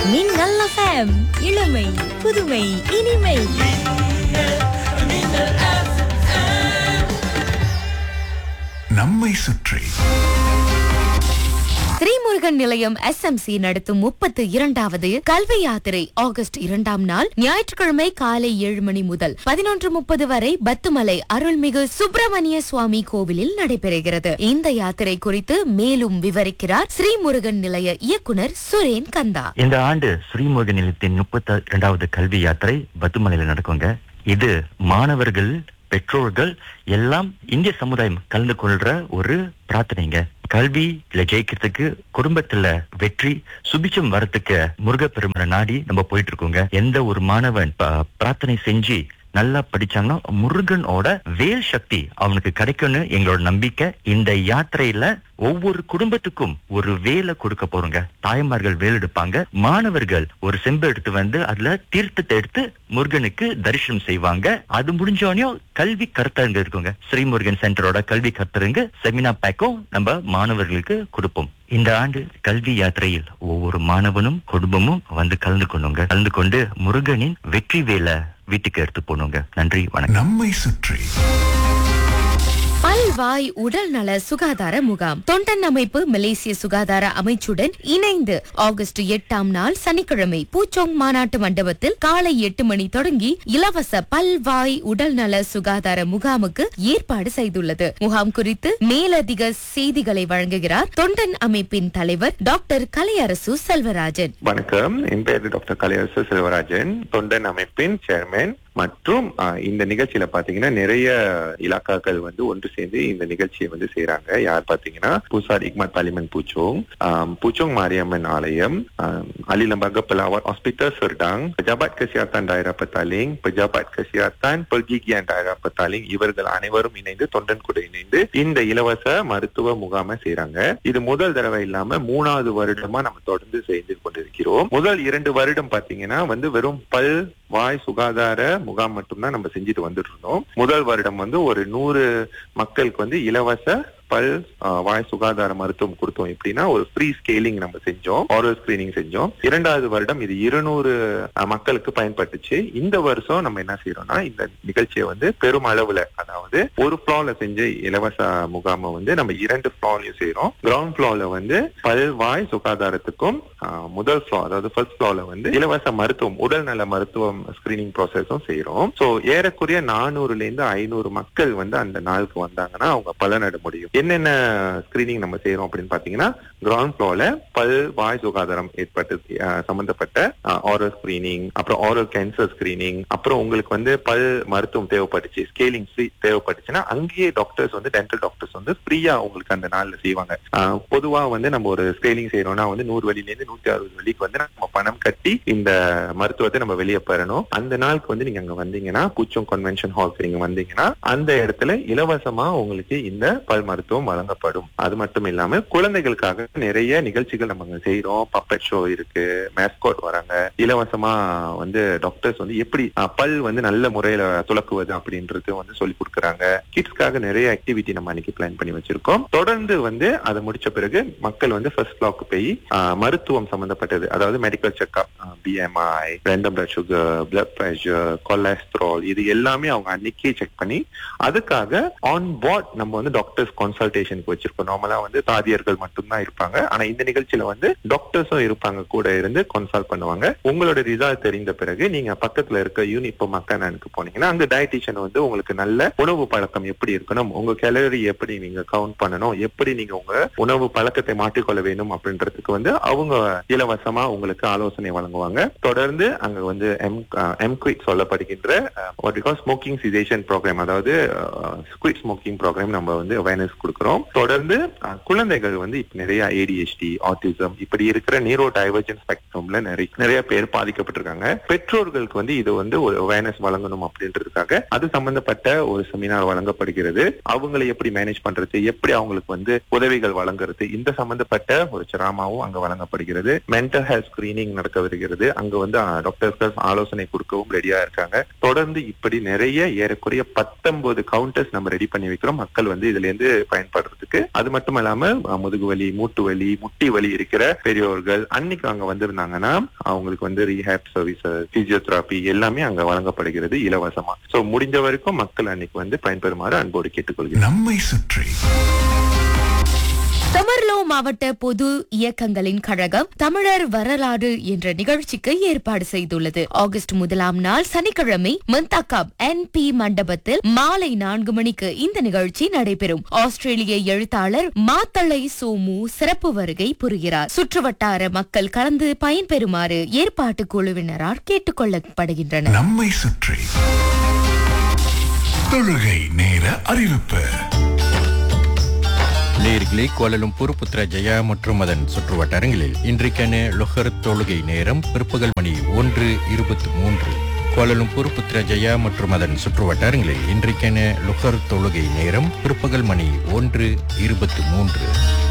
மின்னல் எஃப்எம் இளமை புதுமை இனிமை நம்மை சுற்றி ஸ்ரீமுருகன் நிலையம் எஸ்எம்சி நடத்தும் முப்பத்து இரண்டாவது கல்வி யாத்திரை ஆகஸ்ட் இரண்டாம் நாள் ஞாயிற்றுக்கிழமை காலை ஏழு மணி முதல் பதினொன்று முப்பது வரை பத்துமலை அருள்மிகு சுப்பிரமணிய சுவாமி கோவிலில் நடைபெறுகிறது இந்த யாத்திரை குறித்து மேலும் விவரிக்கிறார் ஸ்ரீமுருகன் நிலைய இயக்குனர் சுரேன் கந்தா இந்த ஆண்டு ஸ்ரீமுருகன் நிலையத்தின் முப்பத்தி இரண்டாவது கல்வி யாத்திரை பத்துமலையில நடக்குங்க இது மாணவர்கள் பெற்றோர்கள் எல்லாம் இந்திய சமுதாயம் கலந்து கொள்ற ஒரு பிரார்த்தனைங்க கல்வியில ஜெயிக்கிறதுக்கு குடும்பத்துல வெற்றி சுபிச்சம் வரத்துக்கு முருகப்பெருமனை நாடி நம்ம போயிட்டு இருக்கோங்க எந்த ஒரு மாணவன் ப- பிரார்த்தனை செஞ்சு நல்லா படிச்சாங்கன்னா முருகனோட வேல் சக்தி அவனுக்கு கிடைக்கும்னு எங்களோட நம்பிக்கை இந்த யாத்திரையில ஒவ்வொரு குடும்பத்துக்கும் ஒரு வேலை கொடுக்க போறோங்க தாய்மார்கள் வேல் எடுப்பாங்க மாணவர்கள் ஒரு செம்பு எடுத்து வந்து அதுல தீர்த்தத்தை எடுத்து முருகனுக்கு தரிசனம் செய்வாங்க அது முடிஞ்சோடனே கல்வி கருத்தரங்கு இருக்குங்க ஸ்ரீமுருகன் சென்டரோட கல்வி கருத்தரங்கு செமினா பேக்கும் நம்ம மாணவர்களுக்கு கொடுப்போம் இந்த ஆண்டு கல்வி யாத்திரையில் ஒவ்வொரு மாணவனும் குடும்பமும் வந்து கலந்து கொள்ளுங்க கலந்து கொண்டு முருகனின் வெற்றி வேலை வீட்டுக்கு எடுத்து போனுங்க நன்றி வணக்கம் நம்மை சுற்றி பல்வாய் உடல் நல சுகாதார முகாம் தொண்டன் அமைப்பு மலேசிய சுகாதார அமைச்சுடன் இணைந்து ஆகஸ்ட் எட்டாம் நாள் சனிக்கிழமை பூச்சோங் மாநாட்டு மண்டபத்தில் காலை எட்டு மணி தொடங்கி இலவச பல்வாய் உடல் நல சுகாதார முகாமுக்கு ஏற்பாடு செய்துள்ளது முகாம் குறித்து மேலதிக செய்திகளை வழங்குகிறார் தொண்டன் அமைப்பின் தலைவர் டாக்டர் கலையரசு செல்வராஜன் வணக்கம் என் பேர் டாக்டர் கலையரசு செல்வராஜன் தொண்டன் அமைப்பின் சேர்மேன் மற்றும் ஆஹ், இந்த நிகழ்ச்சியில பாத்தீங்கன்னா நிறைய இலாக்காக்கள் வந்து ஒன்று சேர்ந்து இந்த நிகழ்ச்சியை வந்து செய்றாங்க யார் பாத்தீங்கன்னா பூசார் இக்மத் பார்லிமெண்ட் பூச்சோங் ஆம், பூச்சோங் மாரியம்மன் ஆலயம் ஆம், அலி lembaga pelawat hospital Serdang pejabat kesihatan daerah Petaling pejabat kesihatan pergigian daerah Petaling இவர்கள் அனைவரும் இணைந்து தொண்டன் கூட இணைந்து இந்த இலவச மருத்துவ முகாமை செய்றாங்க இது முதல் தடவை இல்லாம மூணாவது வருடமா நம்ம தொடர்ந்து செய்து கொண்டிருக்கிறோம் முதல் இரண்டு வருடம் பாத்தீங்கன்னா வந்து வெறும் பல் வாய் சுகாதார முகாம் மட்டும்தான் நம்ம செஞ்சுட்டு வந்துட்டு இருந்தோம் முதல் வருடம் வந்து ஒரு நூறு மக்களுக்கு வந்து இலவச பல் ஆஹ், வாய் சுகாதார மருத்துவம் கொடுத்தோம் எப்படின்னா ஒரு ஃப்ரீ ஸ்கேலிங் நம்ம செஞ்சோம் ஆரல் ஸ்கிரீனிங் செஞ்சோம் இரண்டாவது வருடம் இது இருநூறு மக்களுக்கு பயன்பட்டுச்சு இந்த வருஷம் நம்ம என்ன செய்யறோம்னா இந்த நிகழ்ச்சியை வந்து பெரும் அளவுல அதாவது ஒரு ஃப்ளோர்ல செஞ்ச இலவச முகாமை வந்து நம்ம இரண்டு ஃப்ளோர்லயும் செய்யறோம் கிரவுண்ட் ஃப்ளோர்ல வந்து பல் வாய் சுகாதாரத்துக்கும் ஆஹ், முதல் ஃப்ளோர் அதாவது ஃபர்ஸ்ட் ஃப்ளோர்ல வந்து இலவச மருத்துவம் உடல் நல மருத்துவம் ஸ்கிரீனிங் ப்ராசஸும் செய்யறோம் சோ ஏறக்குறைய நானூறுல இருந்து ஐநூறு மக்கள் வந்து அந்த நாளுக்கு வந்தாங்கன்னா அவங்க பலனட முடியும் என்னென்ன ஸ்கிரீனிங் நம்ம செய்யறோம் அப்படின்னு பாத்தீங்கன்னா கிரவுண்ட் ஃப்ளோர்ல பல் வாய் சுகாதாரம் ஏற்பட்டு ஆஹ், சம்பந்தப்பட்ட ஆரல் ஸ்கிரீனிங் அப்புறம் ஆரல் கேன்சர் ஸ்கிரீனிங் அப்புறம் உங்களுக்கு வந்து பல் மருத்துவம் தேவைப்பட்டுச்சு ஸ்கேலிங் தேவைப்பட்டுச்சுன்னா அங்கேயே டாக்டர்ஸ் வந்து டென்டல் டாக்டர்ஸ் வந்து ஃப்ரீயா உங்களுக்கு அந்த நாள்ல செய்வாங்க ஆஹ், பொதுவா வந்து நம்ம ஒரு ஸ்கேலிங் செய்யறோம்னா வந்து நூறு வழியில இருந்து நூத்தி அறுபது வழிக்கு வந்து நம்ம பணம் கட்டி இந்த மருத்துவத்தை நம்ம வெளியே பெறணும் அந்த நாளுக்கு வந்து நீங்க அங்க வந்தீங்கன்னா பூச்சோங் கன்வென்ஷன் ஹால்க்கு நீங்க வந்தீங்கன்னா அந்த இடத்துல இலவசமா உங்களுக்கு இந்த பல் மருத்துவம் வழங்கப்படும் அது மட்டும் இல்லாம குழந்தைகளுக்காக நிறைய நிகழ்ச்சிகள் நம்ம அங்க செய்யறோம் பப்பட் ஷோ இருக்கு மேஸ்காட் வராங்க இலவசமா வந்து டாக்டர்ஸ் வந்து எப்படி அஹ், பல் வந்து நல்ல முறையில துலக்குவது அப்படின்றது வந்து சொல்லி கொடுக்குறாங்க கிட்ஸ்க்காக நிறைய ஆக்டிவிட்டி நம்ம அன்னைக்கு பிளான் பண்ணி வச்சிருக்கோம் தொடர்ந்து வந்து அதை முடிச்ச பிறகு மக்கள் வந்து ஃபர்ஸ்ட் பிளாக் போய் அஹ், மருத்துவம் சம்பந்தப்பட்டது அதாவது medical checkup BMI random blood sugar blood pressure cholesterol இது எல்லாமே அவங்க அன்னைக்கே செக் பண்ணி அதுக்காக ஆன் போர்ட் நம்ம வந்து டாக்டர்ஸ் கன்சல்டேஷனுக்கு வச்சிருக்கோம் நார்மலா வந்து தாதியர்கள் மட்டும்தான் இருப்பாங்க ஆனா இந்த நிகழ்ச்சியில வந்து டாக்டர்ஸும் இருப்பாங்க கூட இருந்து கன்சல்ட் பண்ணுவாங்க உங்களோட ரிசல்ட் தெரிந்த பிறகு நீங்க பக்கத்துல இருக்க யூனிப்போ மக்கானனுக்கு போனீங்கன்னா அங்க டயட்டிஷியன் வந்து உங்களுக்கு நல்ல உணவு பழக்கம் எப்படி இருக்கணும் உங்க கேலரி எப்படி நீங்க கவுண்ட் பண்ணணும் எப்படி நீங்க உங்க உணவு பழக்கத்தை மாற்றிக்கொள்ள வேணும் அப்படின்றதுக்கு வந்து அவங்க இலவசமா உங்களுக்கு ஆலோசனை வழங்குவாங்க தொடர்ந்து அங்க வந்து எம் எம்குவிட் சொல்லப்படுகின்ற ஸ்மோக்கிங் சிசேஷன் ப்ரோக்ராம் அதாவது ஸ்குவிட் ஸ்மோக்கிங் ப்ரோக்ராம் நம்ம வந்து அவேர்னஸ் கொடுக்கிறோம் தொடர்ந்து அஹ், குழந்தைகள் வந்து இப்ப நிறைய ஏடிஎஸ்டி ஆட்டிசம் இப்படி இருக்கிற நீரோ டைவர்ஜன் ஸ்பெக்ட்ரம்ல நிறைய நிறைய பேர் பாதிக்கப்பட்டிருக்காங்க பெற்றோர்களுக்கு வந்து இது வந்து ஒரு அவேர்னஸ் வழங்கணும் அப்படின்றதுக்காக அது சம்பந்தப்பட்ட ஒரு செமினார் வழங்கப்படுகிறது அவங்களை எப்படி மேனேஜ் பண்றது எப்படி அவங்களுக்கு வந்து உதவிகள் வழங்குறது இந்த சம்பந்தப்பட்ட ஒரு சிராமாவும் அங்க வழங்கப்படுகிறது மென்டல் ஹெல்த் ஸ்கிரீனிங் நடக்க வருகிறது அங்க வந்து டாக்டர்ஸ் ஆலோசனை கொடுக்கவும் ரெடியா இருக்காங்க தொடர்ந்து இப்படி நிறைய ஏறக்குறைய பத்தொன்பது கவுண்டர்ஸ் நம்ம ரெடி பண்ணி வைக்கிறோம் மக்கள் வந்து இதுல இருந்து பயன்படுறதுக்கு அது மட்டும் இல்லாம அஹ், முதுகு வலி மூட்டு வலி முட்டி வலி இருக்கிற பெரியோர்கள் அன்னைக்கு அங்க வந்திருந்தாங்கன்னா அவங்களுக்கு வந்து ரீஹேப் சர்வீஸ் பிசியோதெரபி எல்லாமே அங்க வழங்கப்படுகிறது இலவசமா சோ முடிஞ்ச வரைக்கும் மக்கள் அன்னைக்கு வந்து பயன்பெறுமாறு அன்போடு கேட்டுக்கொள்கிறேன் நம்மை சுற்றி தமர்லோ மாவட்ட பொது இயக்கங்களின் கழகம் தமிழர் வரலாறு என்ற நிகழ்ச்சிக்கு ஏற்பாடு செய்துள்ளது ஆகஸ்ட் முதலாம் நாள் சனிக்கிழமை மந்தாக்காப் என் பி மண்டபத்தில் மாலை நான்கு மணிக்கு இந்த நிகழ்ச்சி நடைபெறும் ஆஸ்திரேலிய எழுத்தாளர் மாத்தளை சோமு சிறப்பு வருகை புரிகிறார் சுற்றுவட்டார மக்கள் கலந்து பயன்பெறுமாறு ஏற்பாட்டு குழுவினரால் கேட்டுக் கொள்ளப்படுகின்றனர் நம்மை சுற்றி தொழுகை நேர அறிவிப்பு நேர்களே கோலலும்பூர் புத்ரஜயா மற்றும் அதன் சுற்றுவட்டாரங்களில் இன்றைக்கான லொஹர் தொழுகை நேரம் பிற்பகல் மணி ஒன்று இருபத்தி மூன்று கோலலும்பூர் புத்ரஜயா மற்றும் அதன் சுற்றுவட்டாரங்களில் இன்றைக்கான லுஹர் தொழுகை நேரம் பிற்பகல் மணி ஒன்று இருபத்தி மூன்று